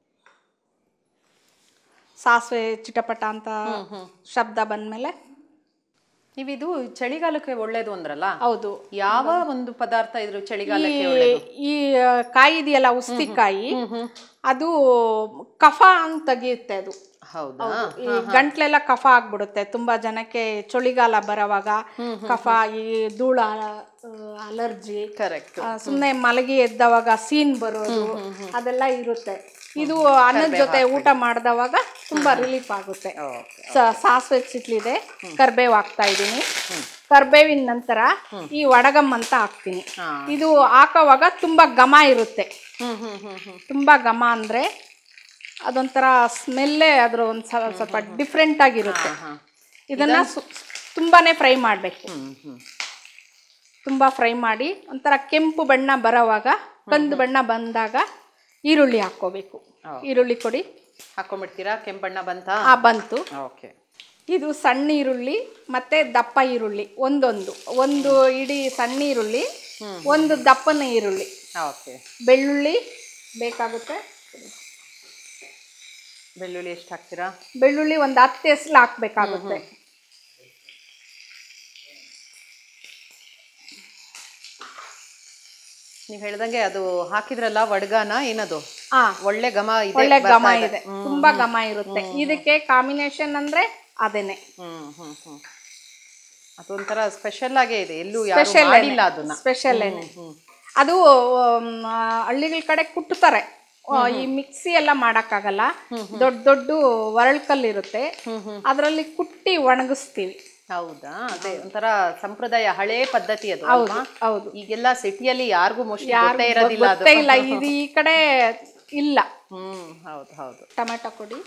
ಸಾಸಿವೆ ಚಿಟಪಟ ಅಂತ ಶಬ್ದ ಬಂದ್ಮೇಲೆ ನೀವಿದು ಚಳಿಗಾಲಕ್ಕೆ ಒಳ್ಳೇದು ಅಂದ್ರಲ್ಲ ಹೌದು ಯಾವ ಒಂದು ಪದಾರ್ಥ ಇದ್ರು ಚಳಿಗಾಲಕ್ಕೆ ಈ- ಒಳ್ಳೇದು ಈ ಆ, ಕಾಯಿ ಇದೆಯಲ್ಲ ಉಸ್ತಿಕಾಯಿ ಅದು ಕಫ ಅಂತ ತೆಗೆಯುತ್ತೆ ಅದು ಹೌದಾ ಈ ಗಂಟ್ಲೆಲ್ಲ ಕಫ ಆಗ್ಬಿಡುತ್ತೆ ತುಂಬಾ ಜನಕ್ಕೆ ಚಳಿಗಾಲ ಬರೋವಾಗ ಕಫ ಈ ಧೂಳ ಅಲರ್ಜಿ ಕರೆಕ್ಟ್ ಸುಮ್ಮನೆ ಮಲಗಿ ಎದ್ದವಾಗ ಸೀನ್ ಬರೋದು ಅದೆಲ್ಲ ಇರುತ್ತೆ ಇದು ಅನ್ನದ ಜೊತೆ ಊಟ ಮಾಡಿದವಾಗ ತುಂಬಾ ರಿಲೀಫ್ ಆಗುತ್ತೆ ಸ- ಸಾಸಿವೆ ಸಿಟ್ಲಿದೆ ಕರ್ಬೇವು ಹಾಕ್ತಾ ಇದ್ದೀನಿ ಕರ್ಬೇವಿನ ನಂತರ ಈ ವಡಗಮ್ ಅಂತ ಹಾಕ್ತೀನಿ ಇದು ಹಾಕೋವಾಗ ತುಂಬಾ ಘಮ ಇರುತ್ತೆ ಹ್ಮ್ ಹ್ಮ್ ಹ್ಮ್ ಹ್ಮ್ ತುಂಬಾ ಘಮ ಅಂದ್ರೆ ಅದೊಂಥರ ಸ್ಮೆಲ್ಲೇ ಅದ್ರ ಒಂದು ಸ್ವಲ್ಪ ಡಿಫ್ರೆಂಟ್ ಆಗಿರುತ್ತೆ ಇದನ್ನ ಸು- ತುಂಬಾನೇ ಫ್ರೈ ಮಾಡಬೇಕು ಹ್ಮ್ ಹ್ಮ್ ತುಂಬಾ ಫ್ರೈ ಮಾಡಿ ಒಂಥರ ಕೆಂಪು ಬಣ್ಣ ಬರೋವಾಗ ಕಂದು ಬಣ್ಣ ಬಂದಾಗ ಈರುಳ್ಳಿ ಹಾಕ್ಕೋಬೇಕು ಈರುಳ್ಳಿ ಕೊಡಿ ಹಾಕೊಂಡ್ಬಿಡ್ತೀರಾ ಕೆಂಪಣ್ಣ ಬಂತಾ ಆ ಬಂತು ಓಕೆ ಇದು ಸಣ್ಣ ಈರುಳ್ಳಿ ಮತ್ತೆ ದಪ್ಪ ಈರುಳ್ಳಿ ಒಂದೊಂದು ಒಂದು ಇಡೀ ಸಣ್ಣ ಈರುಳ್ಳಿ ಒಂದು ದಪ್ಪನ ಈರುಳ್ಳಿ ಓಕೆ ಬೆಳ್ಳುಳ್ಳಿ ಬೇಕಾಗುತ್ತೆ ಬೆಳ್ಳುಳ್ಳಿ ಎಷ್ಟು ಹಾಕ್ತೀರಾ ಬೆಳ್ಳುಳ್ಳಿ ಒಂದು ಹತ್ತು ಎಸ್ಲು ಹಾಕ್ಬೇಕಾಗುತ್ತೆ ನೀವು ಹೇಳ್ದಂಗೆ ಅದು ಹಾಕಿದ್ರಲ್ಲ ವಡ್ಗಾನ ಏನದು ಹಾ ಒಳ್ಳೆ ಘಮ ಇದೆ ಒಳ್ಳೆ ಬರ್ತಾ ಘಮ ಇದೆ. ಇದೆ ತುಂಬಾ ಘಮ ಇರುತ್ತೆ ಇದಕ್ಕೆ ಕಾಂಬಿನೇಷನ್ ಅಂದ್ರೆ ಅದೇನೆ ಹ್ಮ್ ಹ್ಮ್ ಹ್ಮ್ ಅದೊಂಥರ ಸ್ಪೆಷಲ್ ಆಗೇ ಇದೆ ಎಲ್ಲೂ ಯಾರು ಸ್ಪೆಷಲ್ ಮಾಡಿಲ್ಲ ಅದನ್ನ ಸ್ಪೆಷಲ್ ಏನೆ ಅದು ಆಮ್, ಆ, ಹಳ್ಳಿಗಳ ಕಡೆ ಕುಟ್ಟುತ್ತಾರೆ ಆ, ಈ ಮಿಕ್ಸಿ ಎಲ್ಲ ಮಾಡಕ್ಕಾಗಲ್ಲ ದೊಡ್ಡ ದೊಡ್ಡ ಒರಳ್ಕಲ್ಲು ಇರುತ್ತೆ ಅದರಲ್ಲಿ ಕುಟ್ಟಿ ಒಣಗಿಸ್ತೀವಿ ಹೌದಾ ಅದೇ ಒಂಥರ ಸಂಪ್ರದಾಯ ಹಳೇ ಪದ್ಧತಿ ಅದು ಹೌದು ಅಲ್ವಾ ಹೌದು ಈಗೆಲ್ಲ ಸಿಟಿಯಲ್ಲಿ ಯಾರಿಗೂ ಮೋಸ್ಟ್ಲಿ ಯಾರು ಗೊತ್ತೇ ಇರೋದಿಲ್ಲ ಅದು ಗೊತ್ತೇ ಇಲ್ಲ ಇದು ಈ ಕಡೆ ಇಲ್ಲ ಹ್ಮ್ ಹೌದು ಹೌದು ಟೊಮೆಟೊ ಕೊಡಿ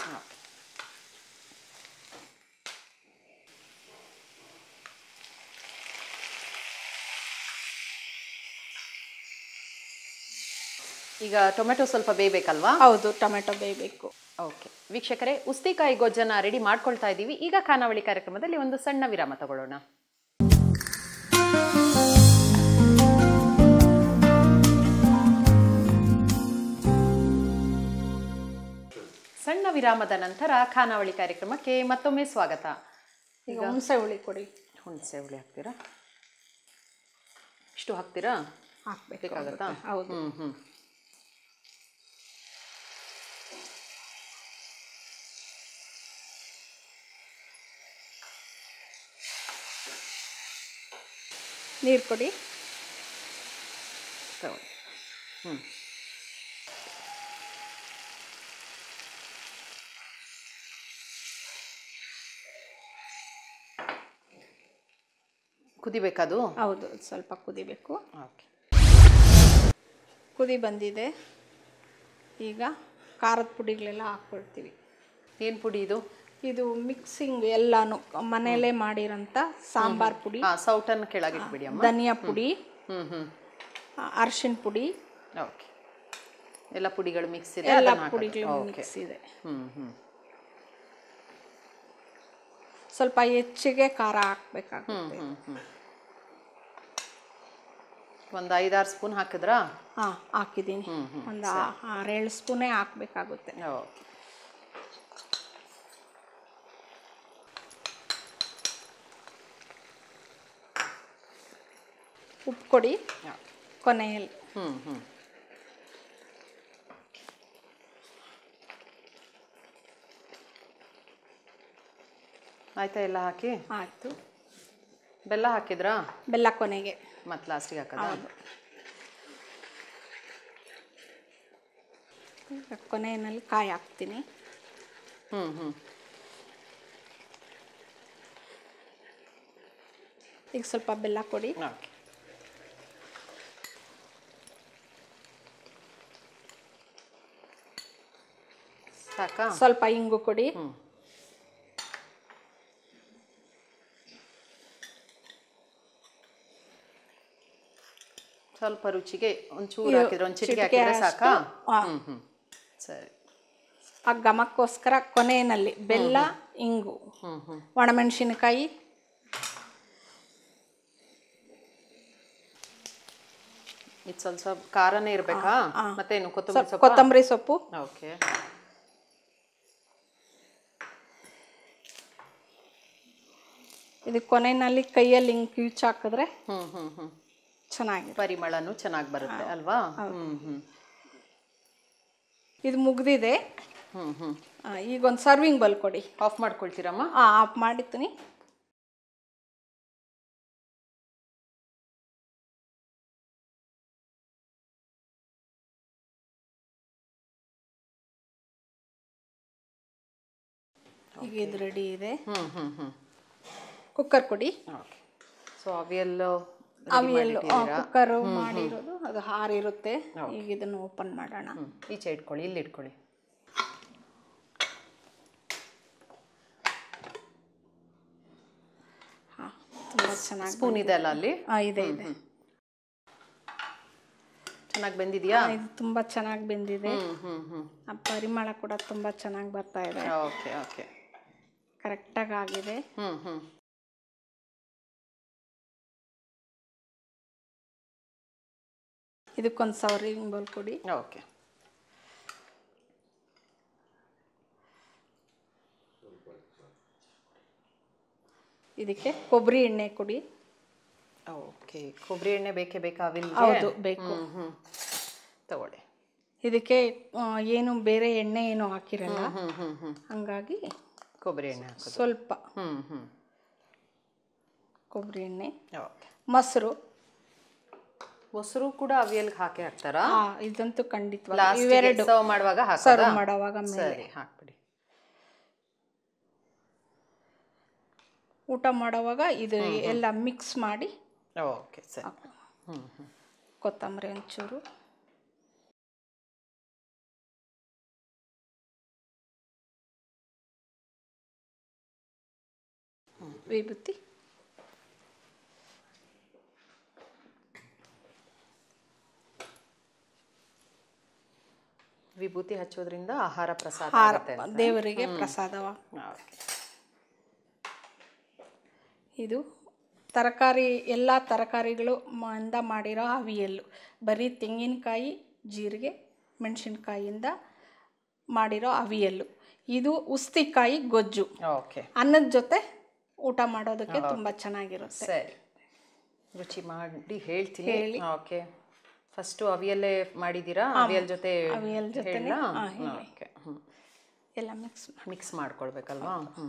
ಈಗ ಟೊಮೆಟೊ ಸ್ವಲ್ಪ ಬೇಯಬೇಕಲ್ವಾ ಹೌದು ಟೊಮೆಟೊ ಬೇಯಬೇಕು ಓಕೆ ವೀಕ್ಷಕರೇ ಉಸ್ತಿಕಾಯಿ ಗೊಜ್ಜನ್ನ ರೆಡಿ ಮಾಡ್ಕೊಳ್ತಾ ಇದ್ದೀವಿ ಈಗ ಖಾನಾವಳಿ ಕಾರ್ಯಕ್ರಮದಲ್ಲಿ ಒಂದು ಸಣ್ಣ ವಿರಾಮ ತಗೊಳ್ಳೋಣ ಸಣ್ಣ ವಿರಾಮದ ನಂತರ ಖಾನಾವಳಿ ಕಾರ್ಯಕ್ರಮಕ್ಕೆ ಮತ್ತೊಮ್ಮೆ ಸ್ವಾಗತ ಈಗ ಹುಣಸೆ ಹುಳಿ ಕೊಡಿ ಹುಣಸೆ ಹುಳಿ ಹಾಕ್ತೀರಾ ಇಷ್ಟು ಹಾಕ್ತೀರಾ ಹಾಕ್ಬೇಕು ಬೇಕಾಗತ್ತಾ ಹೌದು ಹ್ಮ್ ಹ್ಮ್ ನೀರು ಕೊಡಿ ತಗೊಳ್ಳಿ ಹ್ಮ್ ಕುದಿಬೇಕದು ಹೌದು ಸ್ವಲ್ಪ ಕುದಿಬೇಕು ಓಕೆ ಕುದಿ ಬಂದಿದೆ ಈಗ ಖಾರದ ಪುಡಿಗಳೆಲ್ಲ ಹಾಕ್ಕೊಳ್ತೀವಿ ಏನು ಪುಡಿ ಇದು ಇದು ಮಿಕ್ಸಿಂಗ್ ಎಲ್ಲಾನು ಮನೆಯಲ್ಲೇ ಮಾಡಿರೋಂಥ ಸಾಂಬಾರ್ ಪುಡಿ ಹಾ ಸೌಟನ್ನು ಕೆಳಗಿಟ್ಬಿಡಿ ಅಮ್ಮ ಧನಿಯಾ ಪುಡಿ ಹ್ಮ್ ಹ್ಮ್ ಅರ್ಶಿಣ ಪುಡಿ ಓಕೆ ಎಲ್ಲ ಪುಡಿಗಳು ಮಿಕ್ಸ್ ಇದೆ ಎಲ್ಲ ಅದನ್ನ ಹಾಕೋದು. ಪುಡಿಗಳು ಓಕೆ ಮಿಕ್ಸ್ ಇದೆ ಹ್ಮ್ ಹ್ಮ್ ಸ್ವಲ್ಪ ಹೆಚ್ಚಿಗೆ ಖಾರ ಹಾಕ್ಬೇಕಾಗುತ್ತೆ ಹ್ಮ್ ಹ್ಮ್ ಒಂದು ಐದಾರು ಸ್ಪೂನ್ ಹಾಕಿದ್ರಾ ಹಾಂ ಹಾಕಿದ್ದೀನಿ ಒಂದು ಆರೇಳು ಸ್ಪೂನೇ ಹಾಕ್ಬೇಕಾಗುತ್ತೆ ಓಕೆ ಉಪ್ಪು ಕೊಡಿ ಕೊನೆಯಲ್ಲಿ ಹ್ಮ್ ಹ್ಮ್ ಆಯ್ತಾ ಎಲ್ಲ ಹಾಕಿ ಆಯಿತು ಬೆಲ್ಲ ಹಾಕಿದ್ರಾ ಬೆಲ್ಲ ಕೊನೆಗೆ ಮತ್ತೆ ಲಾಸ್ಟಿಗೆ ಹಾಕದ ಈಗ ಕೊನೆಯಲ್ಲಿ ಕಾಯಿ ಹಾಕ್ತೀನಿ ಹ್ಞೂ ಹ್ಞೂ ಈಗ ಸ್ವಲ್ಪ ಬೆಲ್ಲ ಕೊಡಿ ಓಕೆ ಸಾಕಾ ಸ್ವಲ್ಪ ಇಂಗು ಕೊಡಿ ಸ್ವಲ್ಪ ರುಚಿಗೆ ಒಂಚೂರು ಹಾಕಿದ್ರೆ ಒಂದು ಚಿಟಿಕೆ ಚಿಟಿಕೆ ಹಾಕಿದ್ರೆ ಸಾಕಾ ಅಷ್ಟು, ಹಾ. ಹ್ಞೂ ಹ್ಞೂ ಸರಿ ಆ ಘಮಕ್ಕೋಸ್ಕರ ಕೊನೆಯಲ್ಲಿ ಬೆಲ್ಲ ಇಂಗು ಹ್ಞೂ ಹ್ಞೂ ಒಣಮೆಣಸಿನಕಾಯಿ ಇದು ಸ್ವಲ್ಪ ಸ್ವಲ್ಪ ಖಾರನೇ ಇರಬೇಕಾ ಮತ್ತೇನು ಕೊತ್ತಂಬರಿ ಸ್ವಲ್ಪ ಸೊಪ್ಪು ಕೊತ್ತಂಬರಿ ಸೊಪ್ಪು ಓಕೆ ಇದು ಕೊನೆಯಲ್ಲಿ ಕೈಯಲ್ಲಿ ಹಿಂಗೆ ಕಿವುಚ್ ಹಾಕಿದ್ರೆ ಹ್ಞೂ ಹ್ಞೂ ಹ್ಞೂ ಚೆನ್ನಾಗಿದೆ ಪರಿಮಳನೂ ಚೆನ್ನಾಗಿ ಬರುತ್ತೆ ಅಲ್ವಾ ಹ್ಞೂ ಹ್ಞೂ ಇದು ಮುಗ್ದಿದೆ ಹ್ಞೂ ಹ್ಞೂ ಆ, ಈಗ ಒಂದು ಸರ್ವಿಂಗ್ ಬಲ್ ಕೊಡಿ ಆಫ್ ಮಾಡ್ಕೊಳ್ತೀರಮ್ಮ ಹಾಂ ಆಫ್ ಮಾಡಿರ್ತೀನಿ ಈಗ ಇದು ರೆಡಿ ಇದೆ ಹ್ಞೂ ಹ್ಞೂ ಹ್ಞೂ ಕುಕ್ಕರ್ ಕೊಡಿ ಓಕೆ ಸೊ ಅವಿಯಲ್ಲು ಅವಿಯಲ್ಲು ಕುಕ್ಕರ್ ಮಾಡಿರೋದು ಅದು ಹಾರಿರುತ್ತೆ ಈಗ ಇದನ್ನು ಓಪನ್ ಮಾಡೋಣ ಹ್ಞೂ ಈಚೆ ಇಟ್ಕೊಳ್ಳಿ ಇಲ್ಲಿ ಇಟ್ಕೊಳ್ಳಿ ಹಾಂ ತುಂಬ ಚೆನ್ನಾಗಿ ಸ್ಪೂನ್ ಇದೆ ಅಲ್ಲ ಅಲ್ಲಿ ಹಾಂ ಇದೆ ಇದೆ ಚೆನ್ನಾಗಿ ಬೆಂದಿದೆಯಾ ಇದು ತುಂಬ ಚೆನ್ನಾಗಿ ಬೆಂದಿದೆ ಹ್ಞೂ ಹ್ಞೂ ಹ್ಞೂ ಆ ಪರಿಮಳ ಕೂಡ ತುಂಬ ಚೆನ್ನಾಗಿ ಬರ್ತಾ ಇದೆ ಓಕೆ ಓಕೆ ಕರೆಕ್ಟಾಗಿ ಆಗಿದೆ ಹ್ಞೂ ಹ್ಞೂ ಇದಕ್ಕೊಂದು ಸರ್ವಿಂಗ್ ಬೌಲ್ ಕೊಡಿ ಓಕೆ ಇದಕ್ಕೆ ಕೊಬ್ಬರಿ ಎಣ್ಣೆ ಕೊಡಿ ಓಕೆ ಕೊಬ್ಬರಿ ಎಣ್ಣೆ ಬೇಕೇ ಬೇಕಾ ಅವಿಲ್ ಹೌದು ಬೇಕು ಹ್ಞೂ ಹ್ಞೂ ತಗೊಳ್ಳಿ ಇದಕ್ಕೆ ಆ, ಏನು ಬೇರೆ ಎಣ್ಣೆ ಏನು ಹಾಕಿರಲ್ಲ ಹ್ಞೂ ಹ್ಞೂ ಹ್ಞೂ ಹಂಗಾಗಿ ಕೊಬ್ಬರಿ ಎಣ್ಣೆ ಹಾಕೋದು ಸ್ವಲ್ಪ ಹ್ಞೂ ಹ್ಞೂ ಕೊಬ್ಬರಿ ಎಣ್ಣೆ ಓಕೆ ಮೊಸರು ಮೊಸರು ಕೂಡ ಅವಿಯಲ್ಗೆ ಹಾಕಿ ಹಾಕ್ತಾರಾ ಆ, ಇದಂತೂ ಖಂಡಿತವಾಗಿ ಲಾಸ್ಟ್ ಇವೆರಡು ಸರ್ವ್ ಮಾಡುವಾಗ ಹಾಕೋದಾ ಸರ್ವ್ ಮಾಡೋವಾಗ ಮೇಲೆ ಸರಿ ಹಾಕ್ಬಿಡಿ ಊಟ ಮಾಡೋವಾಗ ಇದು ಎಲ್ಲ ಮಿಕ್ಸ್ ಮಾಡಿ ಓಕೆ ಸರಿ ಹ್ಞೂ ಹ್ಞೂ ಕೊತ್ತಂಬರಿ ಒಂಚೂರು ವಿಭೂತಿ ವಿಭೂತಿ ಹಚ್ಚೋದ್ರಿಂದ ಆಹಾರ ಪ್ರಸಾದ ಹಾರ ಆಗುತ್ತೆ ಅಂತ. ದೇವರಿಗೆ ಪ್ರಸಾದವ ಓಕೆ ಇದು ತರಕಾರಿ ಎಲ್ಲ ತರಕಾರಿಗಳು ಇಂದ ಮಾಡಿರೋ ಅವಿಯಲ್ಲು ಬರೀ ತೆಂಗಿನಕಾಯಿ ಜೀರಿಗೆ ಮೆಣಸಿನ್ಕಾಯಿಯಿಂದ ಮಾಡಿರೋ ಅವಿಯಲ್ಲು ಇದು ಉಸ್ತಿಕಾಯಿ ಗೊಜ್ಜು ಓಕೆ ಅನ್ನದ ಜೊತೆ ಊಟ ಮಾಡೋದಕ್ಕೆ ತುಂಬ ಚೆನ್ನಾಗಿರುತ್ತೆ ಸರಿ ರುಚಿ ಮಾಡಿ ಹೇಳ್ತೀನಿ ಓಕೆ ಫಸ್ಟು ಅವಿಯಲ್ಲೇ ಮಾಡಿದ್ದೀರಾ ಅವಿಯಲ್ ಜೊತೆ ಅವಿಯಲ್ ಜೊತೆನೇ? ಹೇಳಲಾ? ಹಾ, ಹೇಳಿ. ಓಕೆ ಹ್ಞೂ ಎಲ್ಲ ಮಿಕ್ಸ್ ಮಿಕ್ಸ್ ಮಾಡ್ಕೊಳ್ಬೇಕಲ್ವಾ ಹ್ಞೂ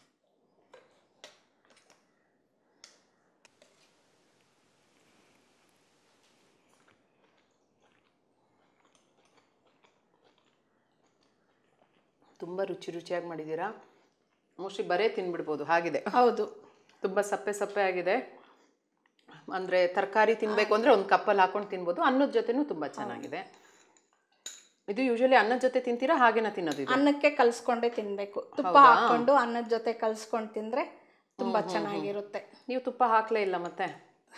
ತುಂಬ ರುಚಿ ರುಚಿಯಾಗಿ ಮಾಡಿದ್ದೀರಾ ಮೋಸ್ಟ್ಲಿ ಬರೇ ತಿನ್ಬಿಡ್ಬೋದು ಹಾಗಿದೆ ಹೌದು ತುಂಬ ಸಪ್ಪೆ ಸಪ್ಪೆ ಆಗಿದೆ ಅಂದರೆ ತರಕಾರಿ ತಿನ್ನಬೇಕು ಅಂದರೆ ಒಂದು ಕಪ್ಪಲ್ಲಿ ಹಾಕೊಂಡು ತಿನ್ಬೋದು ಅನ್ನದ ಜೊತೆನೂ ತುಂಬ ಚೆನ್ನಾಗಿದೆ ಇದು ಯೂಶಲಿ ಅನ್ನದ ಜೊತೆ ತಿಂತೀರಾ ಹಾಗೇನ ತಿನ್ನೋದು ಇದು ಅನ್ನಕ್ಕೆ ಕಲ್ಸ್ಕೊಂಡೇ ತಿನ್ಬೇಕು ತುಪ್ಪ ಹಾಕೊಂಡು ಅನ್ನದ ಜೊತೆ ಕಲ್ಸ್ಕೊಂಡು ತಿಂದ್ರೆ ತುಂಬಾ ಚೆನ್ನಾಗಿರುತ್ತೆ ನೀವು ತುಪ್ಪ ಹಾಕ್ಲೇ ಇಲ್ಲ ಮತ್ತೆ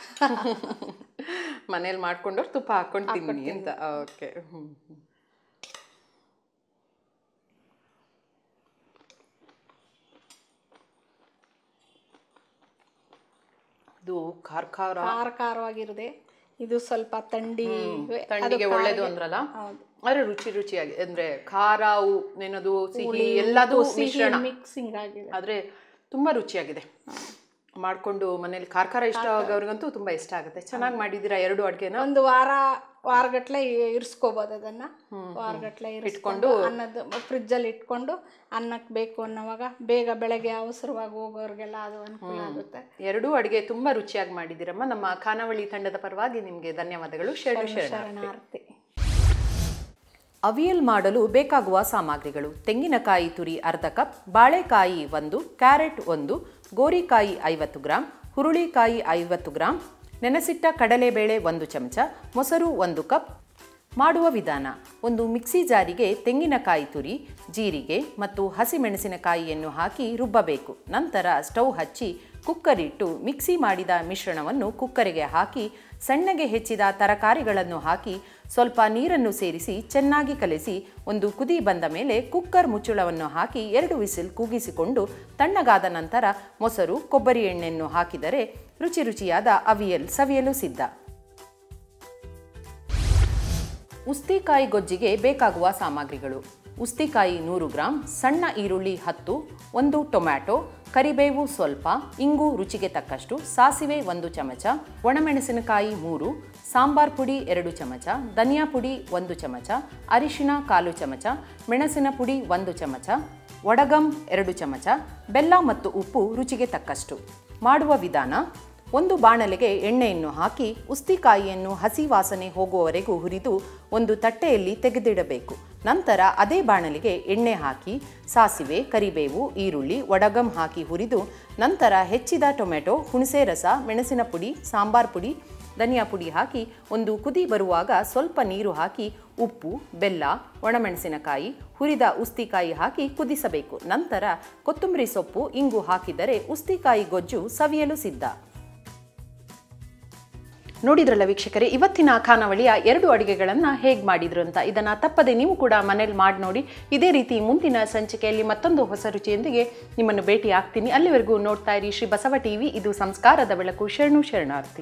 ಮನೇಲಿ ಮಾಡ್ಕೊಂಡವ್ರು ತುಪ್ಪ ಹಾಕೊಂಡು ತಿನ್ನಿ ಅಂತ ಓಕೆ ಇದು ಖಾರ ಖಾರ ಖಾರ ಖಾರವಾಗಿರುತ್ತೆ ಇದು ಸ್ವಲ್ಪ ತಂಡಿ ತಣ್ಣಿಗೆ ಒಳ್ಳೇದು ಅಂದ್ರಲ್ಲ ಹೌದು ಆದ್ರೆ ರುಚಿ ರುಚಿಯಾಗಿ ಅಂದ್ರೆ ಖಾರ ಉ- ಏನದು ಸಿಹಿ ಎಲ್ಲದೂ ಮಿಶ್ರಣ ಮಿಕ್ಸಿಂಗ್ ಆಗಿದೆ ಆದ್ರೆ ತುಂಬಾ ರುಚಿಯಾಗಿದೆ ಮಾಡ್ಕೊಂಡು ಮನೇಲಿ ಖಾರ ಖಾರ ಇಷ್ಟ ಆಗೋರ್ಗಂತೂ ತುಂಬಾ ಇಷ್ಟ ಆಗುತ್ತೆ ಚೆನ್ನಾಗಿ ಮಾಡಿದ್ದೀರಾ ಎರಡು ಅಡುಗೆನ ಒಂದು ವಾರ ವಾರಗಟ್ಲೆ ಇರಿಸ್ಕೋಬೋದು ಅದನ್ನ ವಾರಗಟ್ಲೆ ಇಟ್ಕೊಂಡು ಅನ್ನದ ಫ್ರಿಜ್ಜಲ್ಲಿ ಇಟ್ಕೊಂಡು ಅನ್ನಕ್ಕೆ ಬೇಕು ಅನ್ನೋವಾಗ ಬೇಗ ಬೆಳಗ್ಗೆ ಅವಸರವಾಗಿ ಹೋಗೋರಿಗೆಲ್ಲ ಅದು ಅನುಕೂಲ ಆಗುತ್ತೆ ಎರಡೂ ಅಡುಗೆ ತುಂಬಾ ರುಚಿಯಾಗಿ ಮಾಡಿದ್ದೀರಮ್ಮ ನಮ್ಮ ಖಾನಾವಳಿ ತಂಡದ ಪರವಾಗಿ ನಿಮಗೆ ಧನ್ಯವಾದಗಳು ಶರಣ ಶರಣ ಶರಣಾರ್ಥಿ ಅವಿಯಲ್ ಮಾಡಲು ಬೇಕಾಗುವ ಸಾಮಗ್ರಿಗಳು ತೆಂಗಿನಕಾಯಿ ತುರಿ ಅರ್ಧ ಕಪ್ ಬಾಳೆಕಾಯಿ ಒಂದು ಕ್ಯಾರೆಟ್ ಒಂದು ಗೋರಿಕಾಯಿ ಐವತ್ತು ಗ್ರಾಂ ಹುರುಳಿಕಾಯಿ ಐವತ್ತು ಗ್ರಾಂ ನೆನೆಸಿಟ್ಟ ಕಡಲೆಬೇಳೆ ಒಂದು ಚಮಚ ಮೊಸರು ಒಂದು ಕಪ್ ಮಾಡುವ ವಿಧಾನ ಒಂದು ಮಿಕ್ಸಿ ಜಾರಿಗೆ ತೆಂಗಿನಕಾಯಿ ತುರಿ ಜೀರಿಗೆ ಮತ್ತು ಹಸಿಮೆಣಸಿನಕಾಯಿಯನ್ನು ಹಾಕಿ ರುಬ್ಬಬೇಕು ನಂತರ ಸ್ಟವ್ ಹಚ್ಚಿ ಕುಕ್ಕರ್ ಇಟ್ಟು ಮಿಕ್ಸಿ ಮಾಡಿದ ಮಿಶ್ರಣವನ್ನು ಕುಕ್ಕರಿಗೆ ಹಾಕಿ ಸಣ್ಣಗೆ ಹೆಚ್ಚಿದ ತರಕಾರಿಗಳನ್ನು ಹಾಕಿ ಸ್ವಲ್ಪ ನೀರನ್ನು ಸೇರಿಸಿ ಚೆನ್ನಾಗಿ ಕಲಿಸಿ ಒಂದು ಕುದಿ ಬಂದ ಮೇಲೆ ಕುಕ್ಕರ್ ಮುಚ್ಚಳವನ್ನು ಹಾಕಿ ಎರಡು ವಿಸಿಲ್ ಕೂಗಿಸಿಕೊಂಡು ತಣ್ಣಗಾದ ನಂತರ ಮೊಸರು ಕೊಬ್ಬರಿ ಎಣ್ಣೆಯನ್ನು ಹಾಕಿದರೆ ರುಚಿ ರುಚಿಯಾದ ಅವಿಯಲ್ ಸವಿಯಲು ಸಿದ್ಧ ಉಸ್ತಿಕಾಯಿ ಗೊಜ್ಜಿಗೆ ಬೇಕಾಗುವ ಸಾಮಗ್ರಿಗಳು ಉಸ್ತಿಕಾಯಿ ನೂರು ಗ್ರಾಂ ಸಣ್ಣ ಈರುಳ್ಳಿ ಹತ್ತು ಒಂದು ಟೊಮ್ಯಾಟೊ ಕರಿಬೇವು ಸ್ವಲ್ಪ ಇಂಗು ರುಚಿಗೆ ತಕ್ಕಷ್ಟು ಸಾಸಿವೆ ಒಂದು ಚಮಚ ಒಣಮೆಣಸಿನಕಾಯಿ ಮೂರು ಸಾಂಬಾರ್ ಪುಡಿ ಎರಡು ಚಮಚ ಧನಿಯಾ ಪುಡಿ ಒಂದು ಚಮಚ ಅರಿಶಿಣ ಕಾಲು ಚಮಚ ಮೆಣಸಿನ ಪುಡಿ ಒಂದು ಚಮಚ ಒಡಗಂ ಎರಡು ಚಮಚ ಬೆಲ್ಲ ಮತ್ತು ಉಪ್ಪು ರುಚಿಗೆ ತಕ್ಕಷ್ಟು ಮಾಡುವ ವಿಧಾನ ಒಂದು ಬಾಣಲೆಗೆ ಎಣ್ಣೆಯನ್ನು ಹಾಕಿ ಉಸ್ತಿಕಾಯಿಯನ್ನು ಹಸಿ ವಾಸನೆ ಹೋಗುವವರೆಗೂ ಹುರಿದು ಒಂದು ತಟ್ಟೆಯಲ್ಲಿ ತೆಗೆದಿಡಬೇಕು ನಂತರ ಅದೇ ಬಾಣಲೆಗೆ ಎಣ್ಣೆ ಹಾಕಿ ಸಾಸಿವೆ ಕರಿಬೇವು ಈರುಳ್ಳಿ ಒಡಗಂ ಹಾಕಿ ಹುರಿದು ನಂತರ ಹೆಚ್ಚಿದ ಟೊಮೆಟೊ ಹುಣಸೆ ರಸ ಮೆಣಸಿನ ಪುಡಿ ಸಾಂಬಾರ್ ಪುಡಿ ಧನಿಯಾ ಪುಡಿ ಹಾಕಿ ಒಂದು ಕುದಿ ಬರುವಾಗ ಸ್ವಲ್ಪ ನೀರು ಹಾಕಿ ಉಪ್ಪು ಬೆಲ್ಲ ಒಣಮೆಣಸಿನಕಾಯಿ ಹುರಿದ ಉಸ್ತಿಕಾಯಿ ಹಾಕಿ ಕುದಿಸಬೇಕು ನಂತರ ಕೊತ್ತಂಬರಿ ಸೊಪ್ಪು ಇಂಗು ಹಾಕಿದರೆ ಉಸ್ತಿಕಾಯಿ ಗೊಜ್ಜು ಸವಿಯಲು ಸಿದ್ಧ ನೋಡಿದ್ರಲ್ಲ ವೀಕ್ಷಕರೇ ಇವತ್ತಿನ ಖಾನಾವಳಿಯ ಎರಡು ಅಡುಗೆಗಳನ್ನು ಹೇಗೆ ಮಾಡಿದ್ರು ಅಂತ ಇದನ್ನು ತಪ್ಪದೆ ನೀವು ಕೂಡ ಮನೇಲಿ ಮಾಡಿ ನೋಡಿ ಇದೇ ರೀತಿ ಮುಂದಿನ ಸಂಚಿಕೆಯಲ್ಲಿ ಮತ್ತೊಂದು ಹೊಸ ರುಚಿಯೊಂದಿಗೆ ನಿಮ್ಮನ್ನು ಭೇಟಿ ಆಗ್ತೀನಿ ಅಲ್ಲಿವರೆಗೂ ನೋಡ್ತಾ ಇರಿ ಶ್ರೀ ಬಸವ ಟಿವಿ ಇದು ಸಂಸ್ಕಾರದ ಬೆಳಕು ಶರಣು ಶರಣಾರ್ಥಿ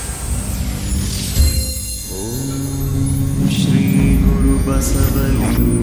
श्रीगुरुबसवलिङ्ग